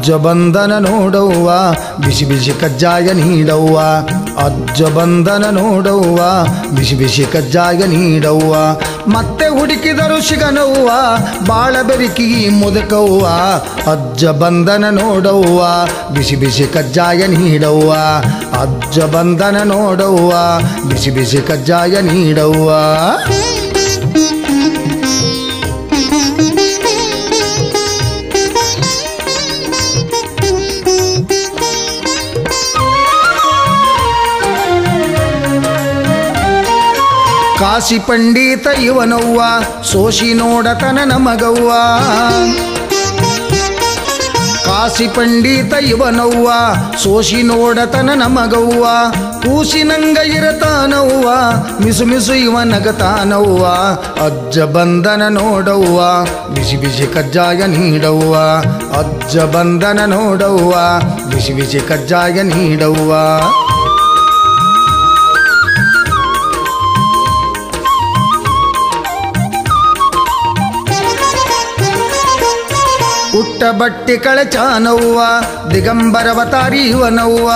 ಅಜ್ಜ ಬಂದನ ನೋಡವ್ವ ಬಿಸಿ ಬಿಸಿ ಕಜ್ಜಾಯ ನೀಡವ್ವ ಅಜ್ಜ ಬಂದನ ನೋಡವ್ವ ಬಿಸಿ ಬಿಸಿ ಕಜ್ಜಾಯ ನೀಡವ್ವ ಮತ್ತೆ ಹುಡುಕಿದರು ಸಿಗನವ್ವ ಬಾಳ ಬೆರಿಕಿ ಮುದಕವ್ವ ಅಜ್ಜ ಬಂದನ ನೋಡವ್ವ ಬಿಸಿ ಬಿಸಿ ಕಜ್ಜಾಯ ನೀಡವ್ವ ಅಜ್ಜ ಬಂದನ ನೋಡವ್ವ ಬಿಸಿ ಬಿಸಿ ಕಜ್ಜಾಯ ನೀಡವ್ವ ಕಾಶಿ ಪಂಡಿತ ಇವನವ್ವ ಸೋಶಿ ನೋಡತನ ನಮಗವ್ವ ಕಾಶಿ ಪಂಡಿತ ಇವನವ್ವ ಸೋಶಿ ನೋಡತನ ನಮಗವ್ವ ಕೂಸಿನಂಗ ಇರತಾನವ್ವ ಮಿಸು ಮಿಸು ಇವ ನಗತಾನವ್ವ ಅಜ್ಜ ಬಂದನ ನೋಡವ್ವ ಬಿಸಿ ಬಿಸಿ ಕಜ್ಜಾಯ ನೀಡವ್ವ ಅಜ್ಜ ಬಂದನ ನೋಡವ್ವ ಬಿಸಿ ಬಿಸಿ ಕಜ್ಜಾಯ ನೀಡವ್ವ ಉಟ್ಟ ಬಟ್ಟಿ ಕಳಚಾನವ್ವ ದಿಗಂಬರವತಾರಿ ಇವನವ್ವ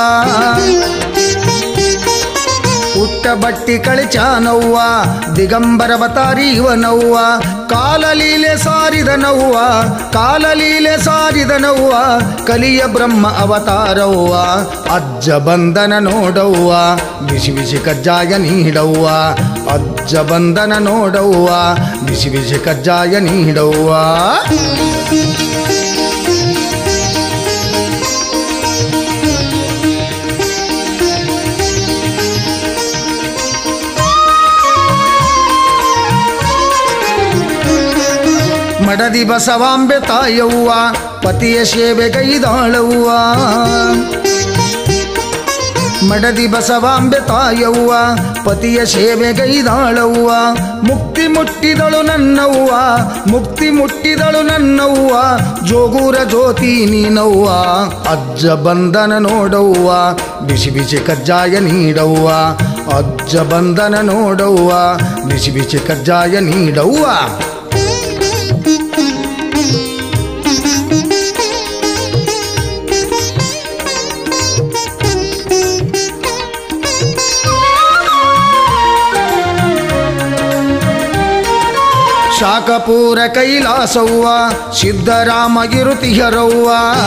ಉಟ್ಟ ಬಟ್ಟಿ ಕಳಚಾನವ್ವ ದಿಗಂಬರವತಾರಿ ಇವನವ್ವ ಕಾಲಲೀಲೆ ಸಾರಿದನವ್ವ ಕಾಲಲೀಲೆ ಸಾರಿದನವ್ವ ಕಲಿಯ ಬ್ರಹ್ಮ ಅವತಾರವ್ವ ಅಜ್ಜ ಬಂದನ ನೋಡವ್ವ ಬಿಸಿ ಬಿಸಿ ಕಜ್ಜಾಯ ನೀಡವ್ವ ಅಜ್ಜ ಬಂದನ ನೋಡವ್ವ ಬಿಸಿ ಬಿಸಿ ಕಜ್ಜಾಯ ನೀಡವ್ವ ಮಡದಿ ಬಸವಾಂಬೆ ತಾಯವ್ವ ಪತಿಯ ಸೇವೆಗೈದಾಳವ್ವ ಮಡದಿ ಬಸವಾಂಬೆ ತಾಯವ್ವ ಪತಿಯ ಸೇವೆಗೈದಾಳವ್ವ ಮುಕ್ತಿ ಮುಟ್ಟಿದಳು ನನ್ನವ್ವ ಮುಕ್ತಿ ಮುಟ್ಟಿದಳು ನನ್ನವ್ವ ಜೋಗೂರ ಜ್ಯೋತಿ ನೀನವ್ವ ಅಜ್ಜ ಬಂದನ ನೋಡವ್ವ ಬಿಸಿ ಬಿಸಿ ಕಜ್ಜಾಯ ನೀಡವ್ವ ಅಜ್ಜ ಬಂದನ ನೋಡವ್ವ ಬಿಸಿ ಬಿಸಿ ಕಜ್ಜಾಯ ನೀಡವ್ವ ಶಾಖಪೂರ ಕೈಲಾಸವ್ವ ಸಿದ್ದರಾಮ ಗಿರುತಿಹರವ್ವ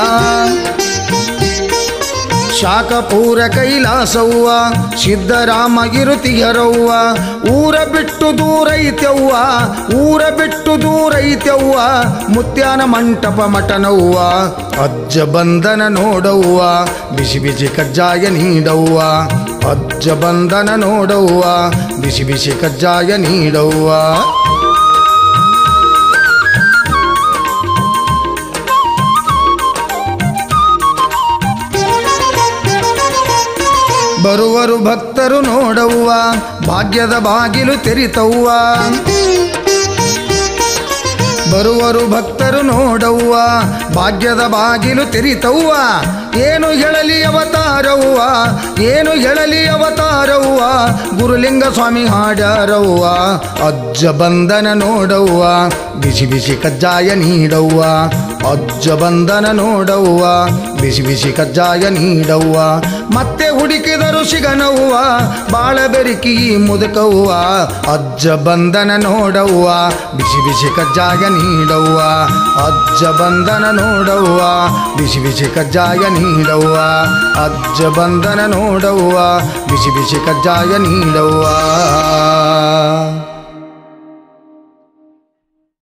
ಶಾಖಪೂರ ಕೈಲಾಸವ್ವ ಸಿದ್ದರಾಮ ಗಿರುತಿಹರವ್ವ ಊರ ಬಿಟ್ಟು ದೂರೈತ್ಯವ್ವ ಊರ ಬಿಟ್ಟು ದೂರೈತ್ಯವ್ವ ಮುತ್ಯಾನ ಮಂಟಪ ಮಟನವ್ವ ಅಜ್ಜ ಬಂದನ ನೋಡವ್ವ ಬಿಸಿ ಬಿಸಿ ಕಜ್ಜಾಯ ನೀಡವ್ವ ಅಜ್ಜ ಬಂದನ ನೋಡವ್ವ ಬಿಸಿ ಬಿಸಿ ಕಜ್ಜಾಯ ನೀಡವ್ವ ಬರುವರು ಭಕ್ತರು ನೋಡವ್ವ ಭಾಗ್ಯದ ಬಾಗಿಲು ತೆರಿತವ್ವ ಬರುವರು ಭಕ್ತರು ನೋಡವ್ವ ಭಾಗ್ಯದ ಬಾಗಿಲು ತೆರಿತವ್ವ ಏನು ಹೇಳಲಿ ಅವತಾರವ್ವ ಏನು ಹೇಳಲಿ ಅವತಾರವ್ವ ಗುರುಲಿಂಗ ಸ್ವಾಮಿ ಹಾಡ್ಯಾರವ್ವ ಅಜ್ಜ ಬಂದನ ನೋಡವ್ವ ಬಿಸಿ ಬಿಸಿ ಕಜ್ಜಾಯ ನೀಡವ್ವ ಅಜ್ಜ ಬಂದನ ನೋಡವ್ವ ಬಿಸಿ ಬಿಸಿ ಕಜ್ಜಾಯ ನೀಡವ್ವ ಮತ್ತೆ ಹುಡುಕಿದರು ಸಿಗನವ್ವ ಬಾಳ ಬೆರಿಕಿ ಮುದುಕವ್ವ ಅಜ್ಜ ಬಂದನ ನೋಡವ್ವ ಬಿಸಿ ಬಿಸಿ ಕಜ್ಜಾಯ ನೀಡವ್ವ ಅಜ್ಜ ಬಂದನ ನೋಡವ್ವ ಬಿಸಿ ಬಿಸಿ ಕಜ್ಜಾಯ ನೀಡವ್ವ ಅಜ್ಜ ಬಂದನ ನೋಡವ್ವ ಬಿಸಿ ಬಿಸಿ ಕಜ್ಜಾಯ ನೀಡವ್ವ